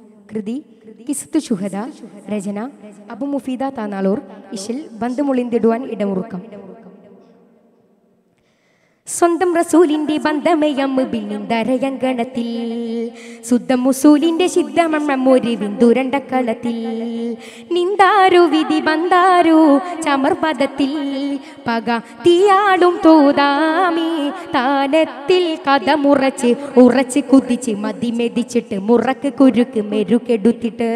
കൃതി കിസ്തു ശുഹദ രചന അബു മുഫീദ താനാളൂർ ഇഷിൽ ബന്ധമുളിന്തിടുവാൻ ഇടമുറുക്കം സ്വന്തം റസൂലിന്റെ ബന്ധമയമ്മ ബിന്നിന്തരയങ്കണത്തിൽ ശുദ്ധ മുസൂലിന്റെ ശിദ്ധമമ്മൊരു വിന്ദുരണ്ടക്കളത്തിൽ നിന്താരു വിധി ബന്ധാരു ചമർപദത്തിൽ പക തീയാളും തോതാമി താനത്തിൽ കഥ മുറച്ച് ഉറച്ച് കുതിച്ച് മതി മെതിച്ചിട്ട് മുറക്ക് കുരുക്ക് മെരുക്കെടുത്തിട്ട്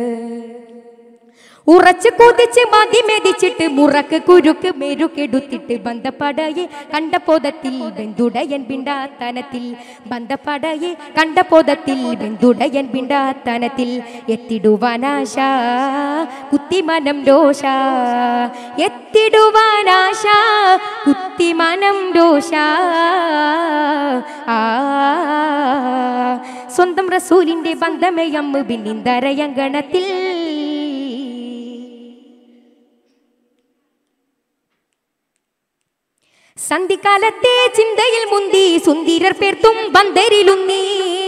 ഉറച്ചു കുതിച്ച് മതി മെതിച്ചിട്ട് മുറക്ക് കുരുക്ക് മെരുക്കെടുത്തിട്ട് ബന്ധപ്പടയെ കണ്ട പോതത്തിൽ ബന്ധുടയൻ പിണ്ടാത്തനത്തിൽ ബന്ധപ്പടയെ കണ്ട പോതത്തിൽ ബന്ധുടയൻ പിണ്ടാത്തനത്തിൽ എത്തിടുവാനാശ കുത്തിമനം രോഷ എത്തിടുവാനാശ കുത്തിമനം രോഷ ആ സ്വന്തം റസൂലിന്റെ ബന്ധമയമ്മ ബിന്നിന്തരയങ്കണത്തിൽ സന്ധിക്കാലത്തെ ചിന്തയിൽ മുന്തി സുന്ദരർ പേർത്തും ബന്ദരിലുന്നി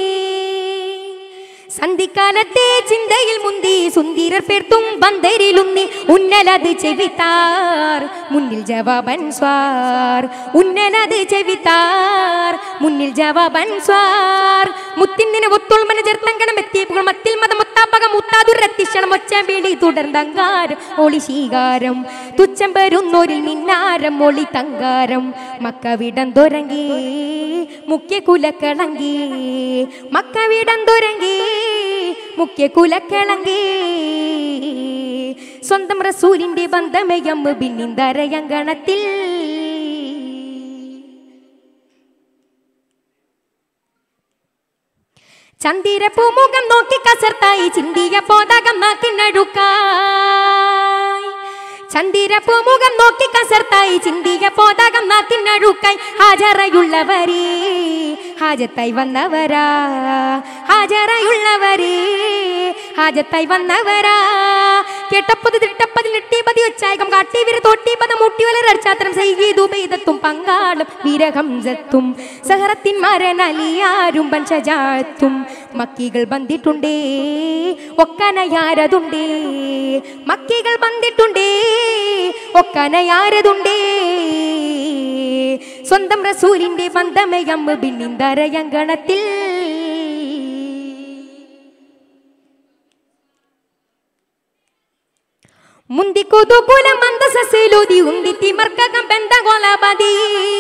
സന്ധിക്കാലത്തെ ചിന്തയിൽ മുന്തി സുന്ദരർ പേർത്തും ബന്ദരിലുന്നി ഉന്നലത് ചെവിത്താർ മുന്നിൽ ജവാബൻ സ്വാർ ഉന്നലത് ചെവിത്താർ മുന്നിൽ ജവാബൻ സ്വാർ മുത്തിന്നിന് ഒത്തുൾമന ചേർത്തങ്കണം എത്തിയപ്പോൾ മത്തിൽ മത മുത്താപ്പക മുത്താതുരത്തിഷണം ഒച്ച വീടി തുടർന്നങ്കാരം ഒളി ശീകാരം തുച്ഛം വരുന്നോരിൽ മിന്നാരം ഒളി തങ്കാരം മക്കവിടം തുരങ്കി മുഖ്യ കുലക്കിളങ്കി മക്കവിടം തുരങ്കി മുഖ്യ കുലക്കിളങ്കി സ്വന്തം റസൂലിന്റെ ബന്ധമയമ്മ ബിന്നിന്തരയങ്കണത്തിൽ ചന്ദിര പൂമുഖം നോക്കി കസർത്തായി ചിന്തിയ പോതകം നാക്കിനടുക്കായി ചന്ദിര പൂമുഖം നോക്കി കസർത്തായി ചിന്തിയ പോതകം നാക്കിനടുക്കായി ഹാജറയുള്ളവരേ ഹാജത്തായി വന്നവരാ ഹാജറയുള്ളവരേ ഹാജത്തായി വന്നവരാ കേട്ടപ്പത് തിട്ടപ്പതിൽ നെട്ടിപ്പതി വെച്ചായകം കാട്ടിവിര തോട്ടിപ്പത മുട്ടിവലരച്ചാത്രം ചെയ്തു പെയ്തത്തും പങ്കാളും വീരഹംസത്തും സഹറത്തിൻ മരനലിയാരും പഞ്ചജാത്തും മക്കികൾ ബന്ധിട്ടുണ്ടേ ഒക്കനയാരതുണ്ടേ മക്കികൾ ബന്ധിട്ടുണ്ടേ ഒക്കനയാരതുണ്ടേ സ്വന്തം റസൂലിന്റെ ബന്ധമയമ്മ ബിന്നിന്തരയങ്കണത്തിൽ ಮುಂದಿಕ್ಕುದು ಮಂದ ಸಸಿಲುದಿ ಉಂದಿ ತಿಮರ್ಕಗ ಬೆಂದ ಗೊಲಬದಿ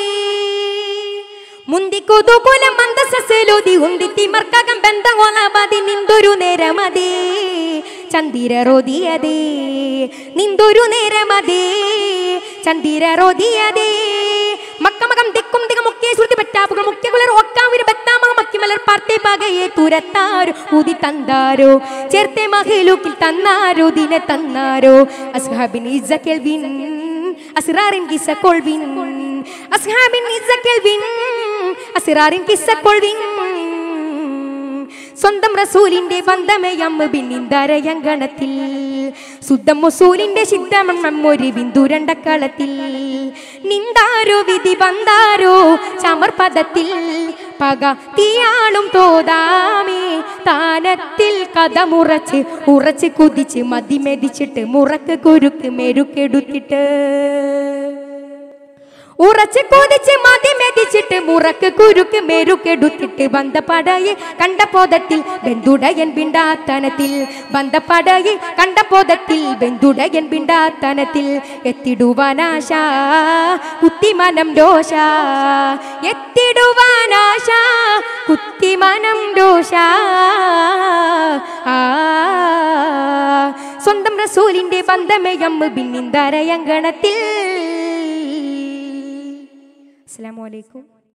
ಮುಂದಿಕ್ಕುದು ಕುಲ ಮಂದ ಸಸಿಲುದಿ ಉಂದಿ ತಿಮರ್ಕಗ ಬೆಂದ ಗೊಲಬದಿ ನಿಂದೊരു നേരമതി ചന്ദിര റോദിയതേ നിന്തൊരു നേരമതി ചന്ദിര റോദിയതേ മക്കമകം ദിക്കും ദിക മുക്കിയ ശ്രുതി പറ്റാപ്പുകൾ മുഖ്യ കുലർ ഒക്കാവിന് ബത്താമക മക്കി മലർ പാർത്തെ പകയെ തുരത്താരോ ഊതി തന്നാരോ ചേർത്തെ മഹിലൂക്കിൽ തന്നാരോ ദിന തന്നാരോ അസ്ഹാബിൻ ഇസ കെൽവിൻ അസിറാറിൻ കിസ കൊൾവിൻ അസ്ഹാബിൻ ഇസ കെൽവിൻ അസിറാറിൻ കിസ കൊൾവിൻ സ്വന്തം റസൂലിന്റെ ബന്ധമയമ്മ ബിന്നിന്തരയങ്കണത്തിൽ ശുദ്ധം മുസൂലിന്റെ ശിദ്ധമൊരു ബിന്ദുരണ്ടക്കളത്തിൽ നിന്താരോ വിധി ബന്ധാരോ ചമർപദത്തിൽ പക തീയാളും തോതാമേ താനത്തിൽ കഥ മുറച്ച് ഉറച്ച് കുതിച്ച് മതി മെതിച്ചിട്ട് മുറക്ക് കുരുക്ക് മെരുക്കെടുത്തിട്ട് ഉറച്ച് കൊതിച്ച് മതി മെതിച്ചിട്ട് മുറക്ക് കുരുക്ക് മെരുക്കെടുത്തിട്ട് ബന്ധപ്പടയെ കണ്ട പോതത്തിൽ ബന്ധുടയൻ പിണ്ടാത്തനത്തിൽ ബന്ധപ്പടയെ കണ്ട പോതത്തിൽ ബന്ധുടയൻ പിണ്ടാത്തനത്തിൽ എത്തിടുവാനാശ കുത്തിമനം രോഷ എത്തിടുവാനാശ കുത്തിമനം രോഷ ആ സ്വന്തം റസൂലിന്റെ ബന്ധമയമ്മ ബിന്നിന്തരയങ്കണത്തിൽ അസ്സാം വലൈക്കും